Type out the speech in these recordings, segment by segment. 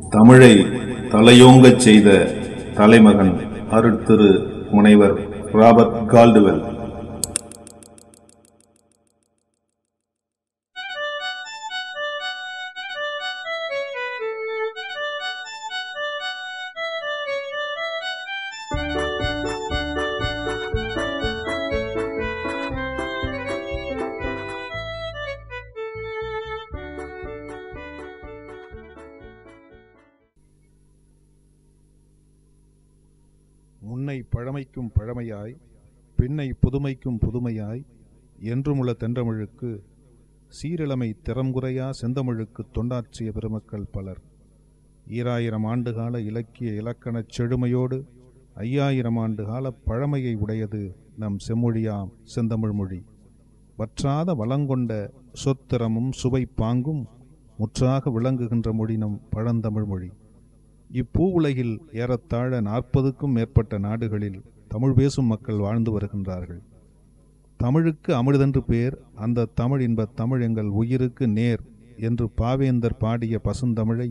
தமிழை தலையோங்கச் செய்த தலைமகன் அருட்திரு முனைவர் ராபர்ட் கால்டுவெல் முன்னை பழமைக்கும் பழமையாய் பின்னை புதுமைக்கும் புதுமையாய் என்றுமுள்ள தென்றமிழுக்கு சீரிழமை திறம்குறையா செந்தமிழுக்கு தொண்டாற்றிய பெருமக்கள் பலர் ஈராயிரம் ஆண்டுகால இலக்கிய இலக்கணச் செழுமையோடு ஐயாயிரம் ஆண்டு கால பழமையை உடையது நம் செம்மொழியாம் செந்தமிழ் மொழி வற்றாத வளங்கொண்ட சொத்திரமும் சுவை பாங்கும் முற்றாக விளங்குகின்ற மொழி நம் பழந்தமிழ் மொழி இப்பூவுலகில் ஏறத்தாழ நாற்பதுக்கும் மேற்பட்ட நாடுகளில் தமிழ் பேசும் மக்கள் வாழ்ந்து வருகின்றார்கள் தமிழுக்கு அமிர்தென்று பேர் அந்த தமிழ் இன்ப தமிழ் எங்கள் உயிருக்கு நேர் என்று பாவேந்தர் பாடிய பசுந்தமிழை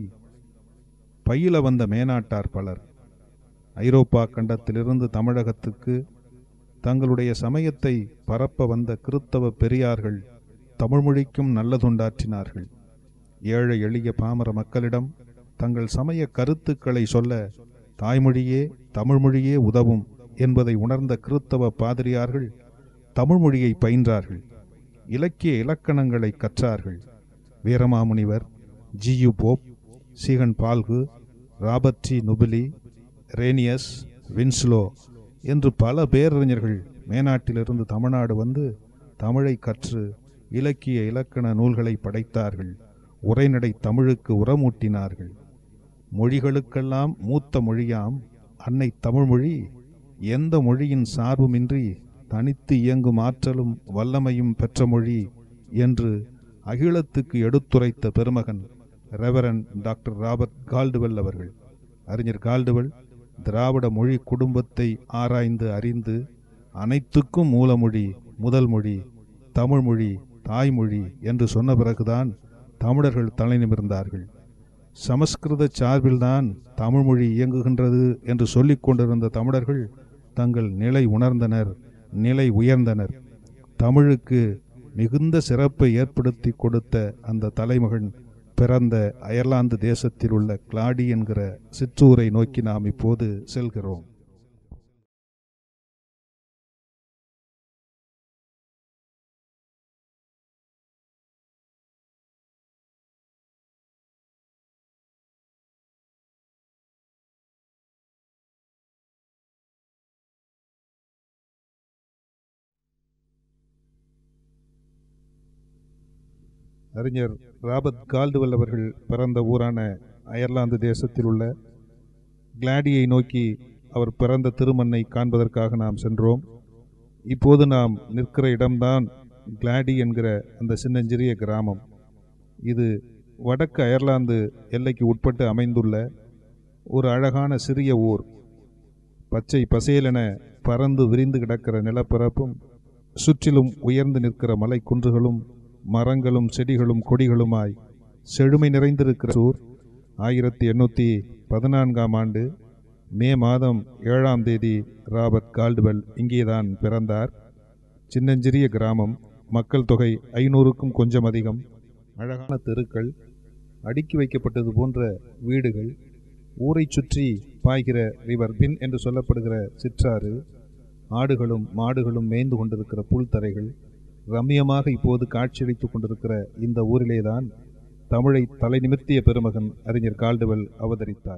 பயில வந்த மேனாட்டார் பலர் ஐரோப்பா கண்டத்திலிருந்து தமிழகத்துக்கு தங்களுடைய சமயத்தை பரப்ப வந்த கிறித்தவ பெரியார்கள் தமிழ்மொழிக்கும் நல்லதுண்டாற்றினார்கள் ஏழை எளிய பாமர மக்களிடம் தங்கள் சமய கருத்துக்களை சொல்ல தாய்மொழியே தமிழ்மொழியே உதவும் என்பதை உணர்ந்த கிறித்தவ பாதிரியார்கள் தமிழ்மொழியை பயின்றார்கள் இலக்கிய இலக்கணங்களை கற்றார்கள் Veeramamunivar G U Pope Ziegenbalg Robert de Nobili Rhenius Winslow என்று பல பேரறிஞர்கள் மேனாட்டிலிருந்து தமிழ்நாடு வந்து தமிழை கற்று இலக்கிய இலக்கண நூல்களை படைத்தார்கள் உரைநடை தமிழுக்கு உரமூட்டினார்கள் மொழிகளுக்கெல்லாம் மூத்த மொழியாம் அன்னை தமிழ்மொழி எந்த மொழியின் சார்புமின்றி தனித்து இயங்கும் ஆற்றலும் வல்லமையும் பெற்ற மொழி என்று அகிலத்துக்கு எடுத்துரைத்த பெருமகன் ரெவரன் டாக்டர் ராபர்ட் கால்டுவெல் அவர்கள் அறிஞர் கால்டுவெல் திராவிட மொழி குடும்பத்தை ஆராய்ந்து அறிந்து அனைத்துக்கும் மூலமொழி முதல் மொழி தமிழ்மொழி தாய்மொழி என்று சொன்ன பிறகுதான் தமிழர்கள் தலை நிமிர்ந்தார்கள் சமஸ்கிருத சார்பில்தான் தமிழ்மொழி இயங்குகின்றது என்று சொல்லிக் கொண்டிருந்த தமிழர்கள் தங்கள் நிலை உணர்ந்தனர் நிலை உயர்ந்தனர் தமிழுக்கு மிகுந்த சிறப்பை ஏற்படுத்தி கொடுத்த அந்த தலைமகன் பிறந்த அயர்லாந்து தேசத்தில் உள்ள கிளாடி என்கிற சிற்றூரை நோக்கி நாம் இப்போது செல்கிறோம் அறிஞர் ராபர்ட் கால்டுவெல் அவர்கள் பிறந்த ஊரான அயர்லாந்து தேசத்தில் உள்ள கிளாடியை நோக்கி அவர் பிறந்த திருமண்ணை காண்பதற்காக நாம் சென்றோம் இப்போது நாம் நிற்கிற இடம்தான் கிளாடி என்கிற அந்த சின்னஞ்சிறிய கிராமம் இது வடக்கு அயர்லாந்து எல்லைக்கு உட்பட்டு அமைந்துள்ள ஒரு அழகான சிறிய ஊர் பச்சை பசேலென பறந்து விரிந்து கிடக்கிற நிலப்பரப்பும் சுற்றிலும் உயர்ந்து நிற்கிற மலை குன்றுகளும் மரங்களும் செடிகளும் கொடிகளுமாய் செழுமை நிறைந்திருக்கிற ஊர் ஆயிரத்தி எண்ணூற்றி பதினான்காம் ஆண்டு மே மாதம் ஏழாம் தேதி ராபர்ட் கால்டுவெல் இங்கேதான் பிறந்தார் சின்னஞ்சிறிய கிராமம் மக்கள் தொகை ஐநூறுக்கும் கொஞ்சம் அதிகம் அழகான தெருக்கள் அடுக்கி வைக்கப்பட்டது போன்ற வீடுகள் ஊரைச் சுற்றி பாய்கிற ரிவர் பின் என்று சொல்லப்படுகிற சிற்றாறு ஆடுகளும் மாடுகளும் மேய்ந்து கொண்டிருக்கிற புல்தரைகள் ரம்மியமாக இப்போது காட்சியளித்துக் கொண்டிருக்கிற இந்த ஊரிலேதான் தமிழை தலை நிமிர்த்திய பெருமகன் அறிஞர் கால்டுவெல் அவதரித்தார்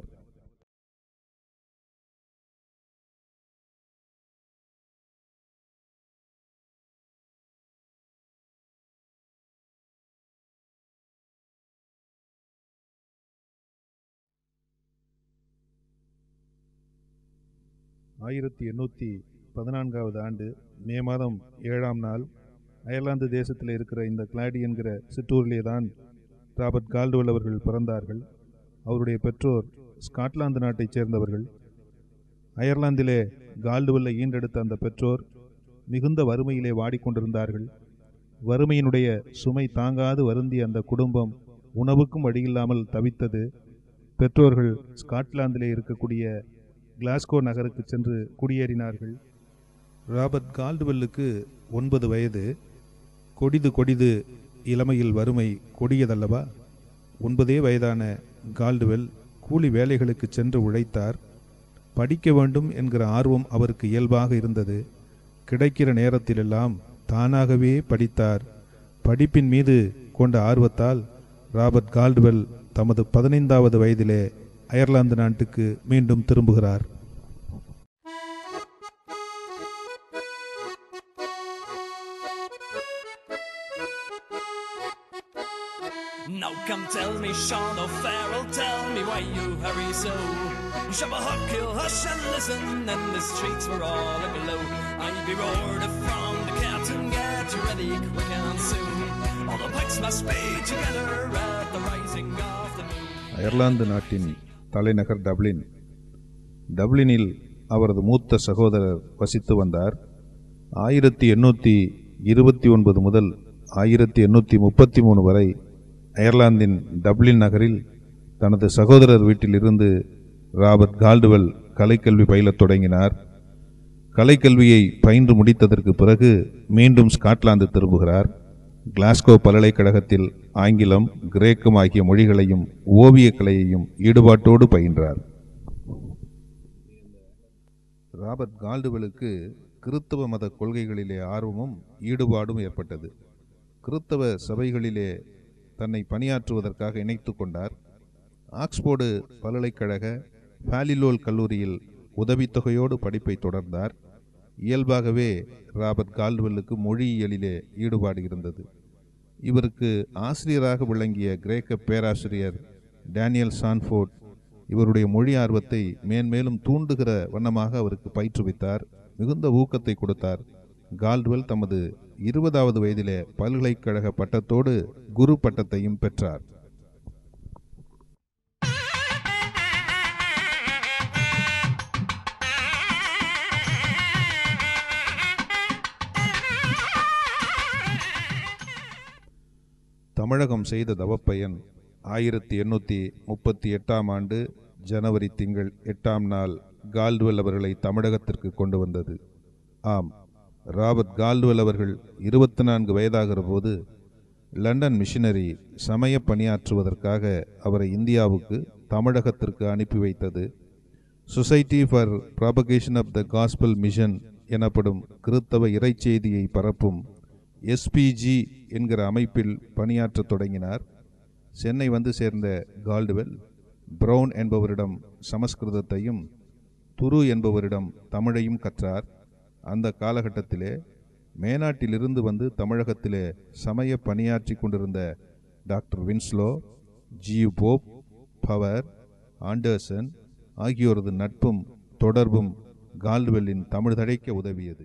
ஆயிரத்தி எண்ணூற்றி பதினான்காவது ஆண்டு மே மாதம் ஏழாம் நாள் அயர்லாந்து தேசத்தில் இருக்கிற இந்த கிளாடி என்கிற சிற்றூரிலே தான் ராபர்ட் கால்டுவெல் அவர்கள் பிறந்தார்கள் அவருடைய பெற்றோர் ஸ்காட்லாந்து நாட்டைச் சேர்ந்தவர்கள் அயர்லாந்திலே கால்டுவெல்லை ஈண்டெடுத்த அந்த பெற்றோர் மிகுந்த வறுமையிலே வாடிக்கொண்டிருந்தார்கள் வறுமையினுடைய சுமை தாங்காது வருந்திய அந்த குடும்பம் உணவுக்கும் வழியில்லாமல் தவித்தது பெற்றோர்கள் ஸ்காட்லாந்திலே இருக்கக்கூடிய கிளாஸ்கோ நகருக்கு சென்று குடியேறினார்கள் ராபர்ட் கால்டுவெல்லுக்கு ஒன்பது வயது கொடிது கொடிது இளமையில் வறுமை கொடியதல்லவா ஒன்பதே வயதான கால்டுவெல் கூலி வேலைகளுக்கு சென்று உழைத்தார் படிக்க வேண்டும் என்கிற ஆர்வம் அவருக்கு இயல்பாக இருந்தது கிடைக்கிற நேரத்திலெல்லாம் தானாகவே படித்தார் படிப்பின் மீது கொண்ட ஆர்வத்தால் ராபர்ட் கால்டுவெல் தமது பதினைந்தாவது வயதிலே அயர்லாந்து நாட்டுக்கு மீண்டும் திரும்புகிறார் Now come tell me, Sean O'Farrell, tell me why you hurry so. Shove a hook, kill, hush and listen, and the streets were all aglow. I'd be roared from the captain, get you ready quick and soon. All the pikes must be together at the rising of the moon. Ireland நாட்டின் தலைநகர் Dublin டப்ளினில் அவரது மூத்த சகோதரர் வசித்து வந்தார் ஆயிரத்தி எண்ணூற்றி இருபத்தி ஒன்பது முதல் ஆயிரத்தி எண்ணூற்றி முப்பத்தி மூணு வரை அயர்லாந்தின் டப்ளின் நகரில் தனது சகோதரர் வீட்டிலிருந்து ராபர்ட் கால்டுவெல் கலைக்கல்வி பயிலத் தொடங்கினார் கலைக்கல்வியை பயின்று முடித்ததற்கு பிறகு மீண்டும் ஸ்காட்லாந்து திரும்புகிறார் கிளாஸ்கோ பல்கலைக்கழகத்தில் ஆங்கிலம் கிரேக்கம் ஆகிய மொழிகளையும் ஓவியக் கலையையும் ஈடுபாட்டோடு பயின்றார் ராபர்ட் கால்டுவெலுக்கு கிறித்தவ மத கொள்கைகளிலே ஆர்வமும் ஈடுபாடும் ஏற்பட்டது கிறித்தவ சபைகளிலே தன்னை பணியாற்றுவதற்காக இணைத்து கொண்டார் ஆக்ஸ்போர்டு பல்கலைக்கழக பாலிலோல் கல்லூரியில் உதவித்தொகையோடு படிப்பை தொடர்ந்தார் இயல்பாகவே ராபர்ட் கால்டுவெல்லுக்கு மொழியியலிலே ஈடுபாடு இருந்தது இவருக்கு ஆசிரியராக விளங்கிய கிரேக்க பேராசிரியர் டேனியல் சான்ஃபோர்ட் இவருடைய மொழி ஆர்வத்தை மேன்மேலும் தூண்டுகிற வண்ணமாக அவருக்கு பயிற்றுவித்தார் மிகுந்த ஊக்கத்தை கொடுத்தார் கால்டுவெல் தமது இருபதாவது வயதிலே பல்கலைக்கழக பட்டத்தோடு குரு பட்டத்தையும் பெற்றார் தமிழகம் செய்த தவப்பயன் ஆயிரத்தி எண்ணூற்றி முப்பத்தி எட்டாம் ஆண்டு ஜனவரி திங்கள் எட்டாம் நாள் கால்டுவெல் அவர்களை தமிழகத்திற்கு கொண்டு வந்தது ஆம் ராபர்ட் கால்டுவெல் அவர்கள் இருபத்தி நான்கு வயதாகிற போது லண்டன் மிஷனரி சமய பணியாற்றுவதற்காக அவரை இந்தியாவுக்கு தமிழகத்திற்கு அனுப்பி வைத்தது society for propagation of the gospel mission எனப்படும் கிறித்தவ இறைச்செய்தியை பரப்பும் எஸ்பிஜி என்கிற அமைப்பில் பணியாற்றத் தொடங்கினார் சென்னை வந்து சேர்ந்த கால்டுவெல் பிரவுன் என்பவரிடம் சமஸ்கிருதத்தையும் துரு என்பவரிடம் தமிழையும் கற்றார் அந்த காலகட்டத்திலே மேனாட்டிலிருந்து வந்து தமிழகத்திலே சமய பணியாற்றி கொண்டிருந்த doctor Winslow G Pope Power Anderson ஆகியோரது நட்பும் தொடர்பும் கால்டுவெல்லின் தமிழ் தழைக்க உதவியது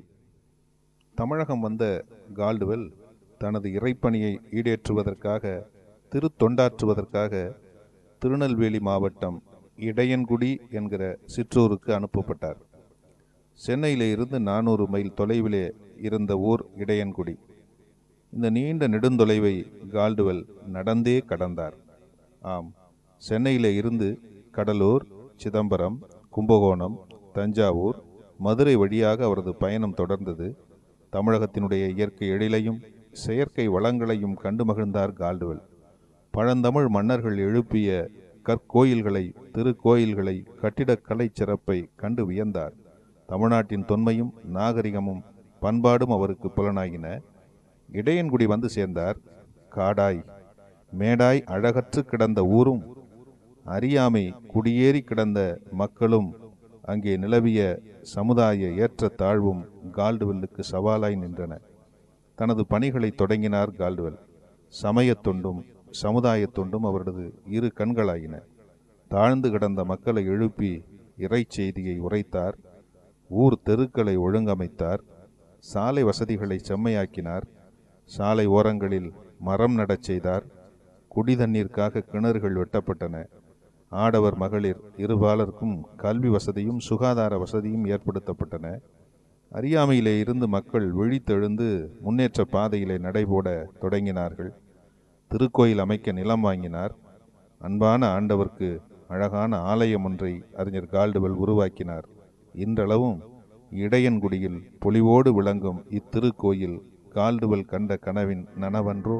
தமிழகம் வந்த கால்டுவெல் தனது இறைப்பணியை ஈடேற்றுவதற்காக திருத்தொண்டாற்றுவதற்காக திருநெல்வேலி மாவட்டம் இடையன்குடி என்கிற சிற்றூருக்கு அனுப்பப்பட்டார் சென்னையிலே இருந்து நானூறு மைல் தொலைவிலே இருந்த ஊர் இடையன்குடி இந்த நீண்ட நெடுந்தொலைவை கால்டுவெல் நடந்தே கடந்தார் ஆம் சென்னையிலே இருந்து கடலூர் சிதம்பரம் கும்பகோணம் தஞ்சாவூர் மதுரை வழியாக அவரது பயணம் தொடர்ந்தது தமிழகத்தினுடைய இயற்கை எழிலையும் செயற்கை வளங்களையும் கண்டு மகிழ்ந்தார் கால்டுவெல் பழந்தமிழ் மன்னர்கள் எழுப்பிய கற்கோயில்களை திருக்கோயில்களை கட்டிடக்கலை சிறப்பை கண்டு வியந்தார் தமிழ்நாட்டின் தொன்மையும் நாகரிகமும் பண்பாடும் அவருக்கு புலனாகின இடையன்குடி வந்து சேர்ந்தார் காடாய் மேடாய் அழகற்று கிடந்த ஊரும் அறியாமை குடியேறி கிடந்த மக்களும் அங்கே நிலவிய சமுதாய ஏற்றத்தாழ்வும் கால்டுவெல்லுக்கு சவாலாய் நின்றன தனது பணிகளை தொடங்கினார் கால்டுவெல் சமயத் தொண்டும் சமுதாயத் தொண்டும் அவரது இரு கண்களாயின தாழ்ந்து கிடந்த மக்களை எழுப்பி இறைச்செய்தியை உரைத்தார் ஊர் தெருக்களை ஒழுங்கமைத்தார் சாலை வசதிகளை செம்மையாக்கினார் சாலை ஓரங்களில் மரம் நடச் செய்தார் குடிதண்ணீருக்காக கிணறுகள் வெட்டப்பட்டன ஆடவர் மகளிர் இருபாலருக்கும் கல்வி வசதியும் சுகாதார வசதியும் ஏற்படுத்தப்பட்டன அறியாமையிலே இருந்து மக்கள் விழித்தெழுந்து முன்னேற்ற பாதையிலே நடைபோட தொடங்கினார்கள் திருக்கோயில் அமைக்க நிலம் வாங்கினார் அன்பான ஆண்டவர்க்கு அழகான ஆலயம் ஒன்றை அறிஞர் கால்டுவெல் உருவாக்கினார் இன்றளவும் இடையன்குடியில் பொலிவோடு விளங்கும் இத்திருக்கோயில் கால்டுவெல் கண்ட கனவின் நனவன்றோ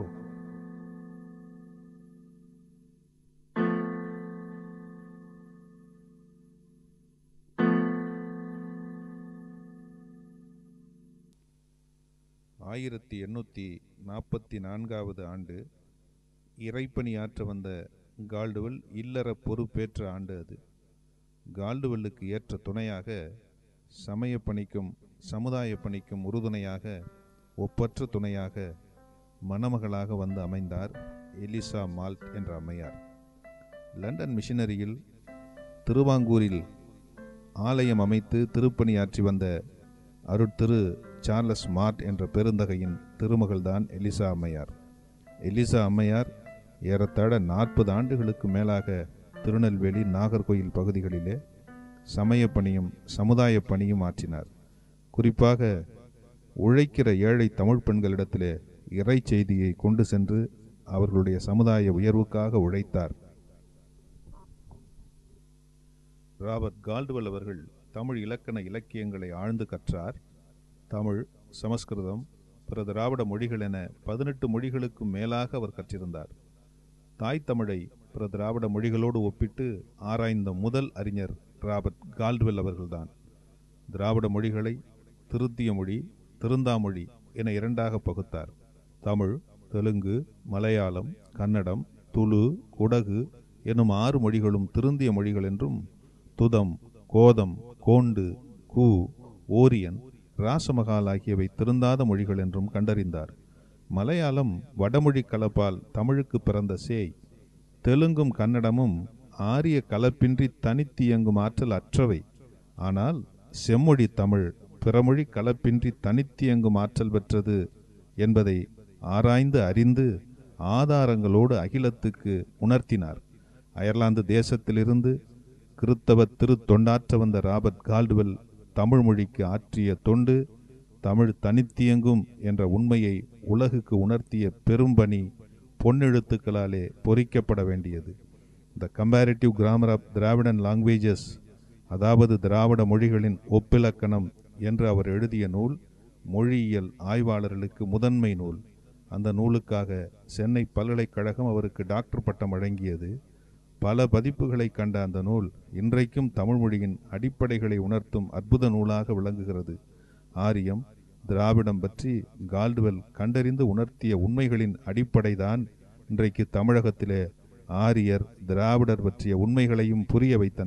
ஆயிரத்தி எண்ணூற்றி நாற்பத்தி நான்காவது ஆண்டு இறைப்பணியாற்ற வந்த கால்டுவெல் இல்லற பொறுப்பேற்ற ஆண்டு அது கால்டுவெல்லுக்கு ஏற்ற துணையாக சமய பணிக்கும் சமுதாய பணிக்கும் உறுதுணையாக ஒப்பற்ற துணையாக மணமகளாக வந்து அமைந்தார் எலிசா மால்ட் என்ற அம்மையார் லண்டன் மிஷனரியில் திருவாங்கூரில் ஆலயம் அமைத்து திருப்பணியாற்றி வந்த அருட்திரு சார்லஸ் மார்ட் என்ற பெருந்தகையின் திருமகள்தான் எலிசா அம்மையார் எலிசா அம்மையார் ஏறத்தாழ நாற்பது ஆண்டுகளுக்கு மேலாக திருநெல்வேலி நாகர்கோயில் பகுதிகளிலே சமய பணியும் சமுதாய பணியும் ஆற்றினார் குறிப்பாக உழைக்கிற ஏழை தமிழ் பெண்களிடத்திலே இறை செய்தியை கொண்டு சென்று அவர்களுடைய சமுதாய உயர்வுக்காக உழைத்தார் ராபர்ட் கால்டுவெல் அவர்கள் தமிழ் இலக்கண இலக்கியங்களை ஆழ்ந்து கற்றார் தமிழ் சமஸ்கிருதம் பிற திராவிட மொழிகள் என பதினெட்டு மொழிகளுக்கும் மேலாக அவர் கற்றிருந்தார் தாய் தமிழை பிற திராவிட மொழிகளோடு ஒப்பிட்டு ஆராய்ந்த முதல் அறிஞர் ராபர்ட் கால்டுவெல் அவர்கள்தான் திராவிட மொழிகளை திருத்திய மொழி திருந்தாமொழி என இரண்டாக பகுத்தார் தமிழ் தெலுங்கு மலையாளம் கன்னடம் துளு குடகு எனும் ஆறு மொழிகளும் திருந்திய மொழிகள் என்றும் துதம் கோதம் கோண்டு கூ ஓரியன் ராசமகால் ஆகியவை திருந்தாத மொழிகள் என்றும் கண்டறிந்தார் மலையாளம் வடமொழி கலப்பால் தமிழுக்கு பிறந்த சேய் தெலுங்கும் கன்னடமும் ஆரிய கலப்பின்றி தனித்து இயங்கும் ஆற்றல் அற்றவை ஆனால் செம்மொழி தமிழ் பிறமொழி கலப்பின்றி தனித்து இயங்கும் ஆற்றல் பெற்றது என்பதை ஆராய்ந்து அறிந்து ஆதாரங்களோடு அகிலத்துக்கு உணர்த்தினார் அயர்லாந்து தேசத்திலிருந்து கிறித்தவ திருத்தொண்டாற்ற வந்த ராபர்ட் கால்டுவெல் தமிழ் மொழிக்கு ஆற்றிய தொண்டு தமிழ் தனித்தியங்கும் என்ற உண்மையை உலகுக்கு உணர்த்திய பெரும்பணி பொன்னெழுத்துக்களாலே பொறிக்கப்பட வேண்டியது the comparative grammar of Dravidian languages அதாவது திராவிட மொழிகளின் ஒப்பிலக்கணம் என்று அவர் எழுதிய நூல் மொழியியல் ஆய்வாளர்களுக்கு முதன்மை நூல் அந்த நூலுக்காக சென்னை பல்கலைக்கழகம் அவருக்கு டாக்டர் பட்டம் வழங்கியது பல பதிப்புகளை கண்ட அந்த நூல் இன்றைக்கும் தமிழ் மொழியின் அடிப்படைகளை உணர்த்தும் அற்புத நூலாக விளங்குகிறது ஆரியம் திராவிடம் பற்றி கால்டுவெல் கண்டறிந்து உணர்த்திய உண்மைகளின் அடிப்படைதான் இன்றைக்கு தமிழகத்திலே ஆரியர் திராவிடர் பற்றிய உண்மைகளையும் புரிய வைத்தன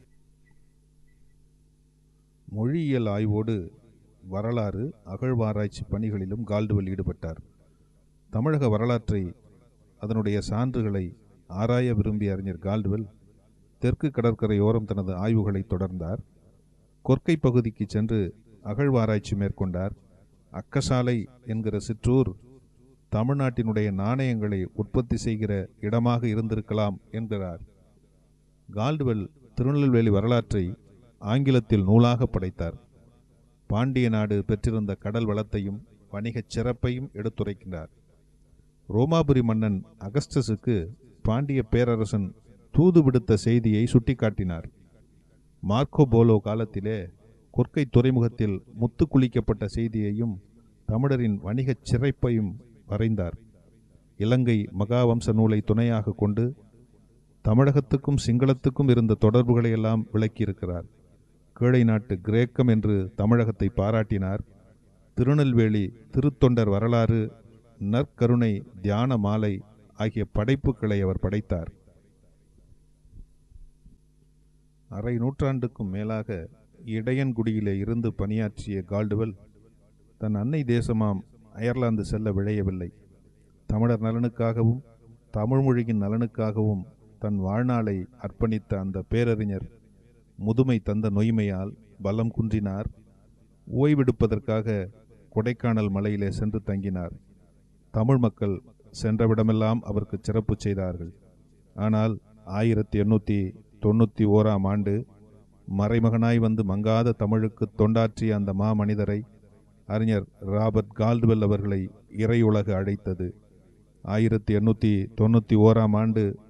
மொழியியல் ஆய்வோடு வரலாறு அகழ்வாராய்ச்சி பணிகளிலும் கால்டுவெல் ஈடுபட்டார் தமிழக வரலாற்றை அதனுடைய சான்றுகளை ஆராய விரும்பிய அறிஞர் கால்டுவெல் தெற்கு கடற்கரையோரம் தனது ஆய்வுகளை தொடர்ந்தார் கொற்கை பகுதிக்கு சென்று அகழ்வாராய்ச்சி மேற்கொண்டார் அக்கசாலை என்கிற சிற்றூர் தமிழ்நாட்டினுடைய நாணயங்களை உற்பத்தி செய்கிற இடமாக இருந்திருக்கலாம் என்கிறார் கால்டுவெல் திருநெல்வேலி வரலாற்றை ஆங்கிலத்தில் நூலாக படைத்தார் பாண்டிய நாடு பெற்றிருந்த கடல் வளத்தையும் வணிகச் சிறப்பையும் எடுத்துரைக்கின்றார் ரோமாபுரி மன்னன் அகஸ்டஸுக்கு பாண்டிய பேரரசன் தூது விடுத்த செய்தியை சுட்டிக்காட்டினார் மார்க்கோ போலோ காலத்திலே கொற்கை துறைமுகத்தில் முத்து குளிக்கப்பட்ட செய்தியையும் தமிழரின் வணிகச் சிறைப்பையும் வரைந்தார் இலங்கை மகாவம்ச நூலை துணையாக கொண்டு தமிழகத்துக்கும் சிங்களத்துக்கும் இருந்த தொடர்புகளை எல்லாம் விளக்கியிருக்கிறார் கீழை நாட்டு கிரேக்கம் என்று தமிழகத்தை பாராட்டினார் திருநெல்வேலி திருத்தொண்டர் வரலாறு நற்கருணை தியான மாலை ஆகிய படைப்புகளை அவர் படைத்தார் அரை நூற்றாண்டுக்கும் மேலாக இடையன்குடியிலே இருந்து பணியாற்றிய கால்டுவெல் தன் அன்னை தேசமாம் அயர்லாந்து செல்ல விழையவில்லை தமிழர் நலனுக்காகவும் தமிழ் மொழியின் நலனுக்காகவும் தன் வாழ்நாளை அர்ப்பணித்த அந்த பேரறிஞர் முதுமை தந்த நொய்மையால் பலம் குன்றினார் ஓய்வெடுப்பதற்காக கொடைக்கானல் மலையிலே சென்று தங்கினார் தமிழ் மக்கள் சென்றவிடமெல்லாம் அவருக்கு சிறப்பு செய்தார்கள் ஆனால் ஆயிரத்தி எண்ணூற்றி தொண்ணூற்றி ஓராம் ஆண்டு மறைமகனாய் வந்து மங்காத தமிழுக்கு தொண்டாற்றிய அந்த மாமனிதரை அறிஞர் ராபர்ட் கால்டுவெல் அவர்களை இறையுலகு அழைத்தது ஆயிரத்தி எண்ணூற்றி தொண்ணூற்றி ஓராம் ஆண்டு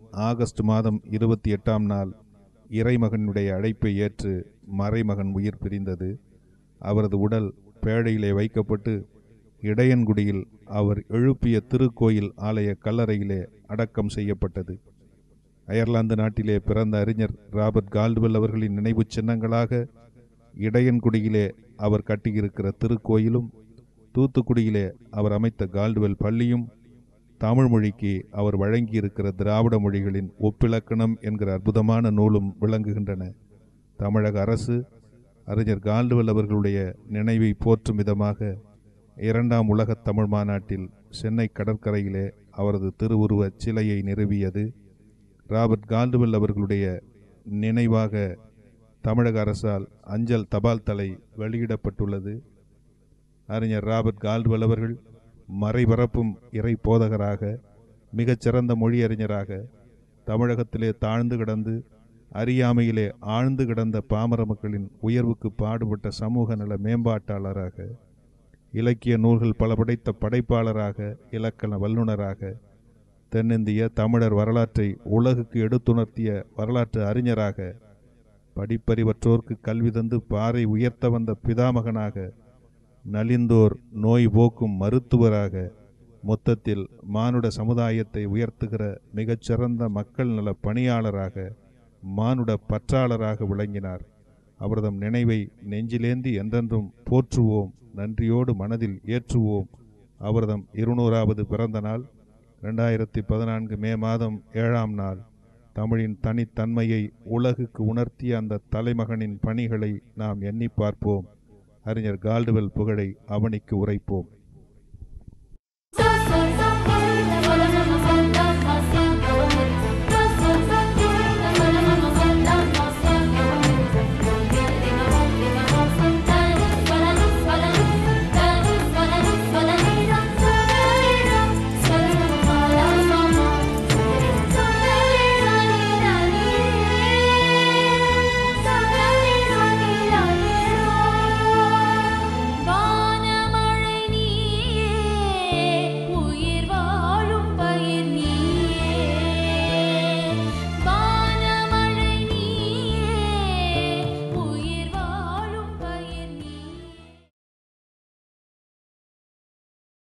ஆகஸ்ட் மாதம் இருபத்தி எட்டாம் நாள் இறைமகனுடைய அழைப்பை ஏற்று மறைமகன் உயிர் பிரிந்தது அவரது உடல் பேழையிலே வைக்கப்பட்டு இடையன்குடியில் அவர் எழுப்பிய திருக்கோயில் ஆலய கல்லறையிலே அடக்கம் செய்யப்பட்டது அயர்லாந்து நாட்டிலே பிறந்த அறிஞர் ராபர்ட் கால்டுவெல் அவர்களின் நினைவுச் சின்னங்களாக இடையன்குடியிலே அவர் கட்டியிருக்கிற திருக்கோயிலும் தூத்துக்குடியிலே அவர் அமைத்த கால்டுவெல் பள்ளியும் தமிழ் மொழிக்கு அவர் வழங்கியிருக்கிற திராவிட மொழிகளின் ஒப்பிலக்கணம் என்கிற அற்புதமான நூலும் விளங்குகின்றன தமிழக அரசு அறிஞர் கால்டுவெல் அவர்களுடைய நினைவை போற்றும் விதமாக இரண்டாம் உலகத் தமிழ் மாநாட்டில் சென்னை கடற்கரையிலே அவரது திருவுருவச் சிலையை நிறுவியது ராபர்ட் கால்டுவெல் அவர்களுடைய நினைவாக தமிழக அரசால் அஞ்சல் தபால் தலை வெளியிடப்பட்டுள்ளது அறிஞர் ராபர்ட் கால்டுவெல் அவர்கள் மறைபரப்பும் இறை போதகராக மிகச்சிறந்த மொழியறிஞராக தமிழகத்திலே தாழ்ந்து கிடந்து அறியாமையிலே ஆழ்ந்து கிடந்த பாமர மக்களின் உயர்வுக்கு பாடுபட்ட சமூக நல மேம்பாட்டாளராக இலக்கிய நூல்கள் பல படைத்த படைப்பாளராக இலக்கண வல்லுனராக தென்னிந்திய தமிழர் வரலாற்றை உலகுக்கு எடுத்துணர்த்திய வரலாற்று அறிஞராக படிப்பறிவற்றோர்க்கு கல்வி தந்து பாறை உயர்த்த வந்த பிதாமகனாக நலிந்தோர் நோய் போக்கும் மருத்துவராக மொத்தத்தில் மானுட சமுதாயத்தை உயர்த்துகிற மிகச்சிறந்த மக்கள் நல பணியாளராக மானுட பற்றாளராக விளங்கினார் அவரதம் நினைவை நெஞ்சிலேந்தி என்றென்றும் போற்றுவோம் நன்றியோடு மனதில் ஏற்றுவோம் அவரதம் இருநூறாவது பிறந்த நாள் ரெண்டாயிரத்தி பதினான்கு மே மாதம் ஏழாம் நாள் தமிழின் தனித்தன்மையை உலகுக்கு உணர்த்திய அந்த தலைமகனின் பணிகளை நாம் எண்ணி பார்ப்போம் அறிஞர் கால்டுவெல் புகழை அவனிக்கு உரைப்போம்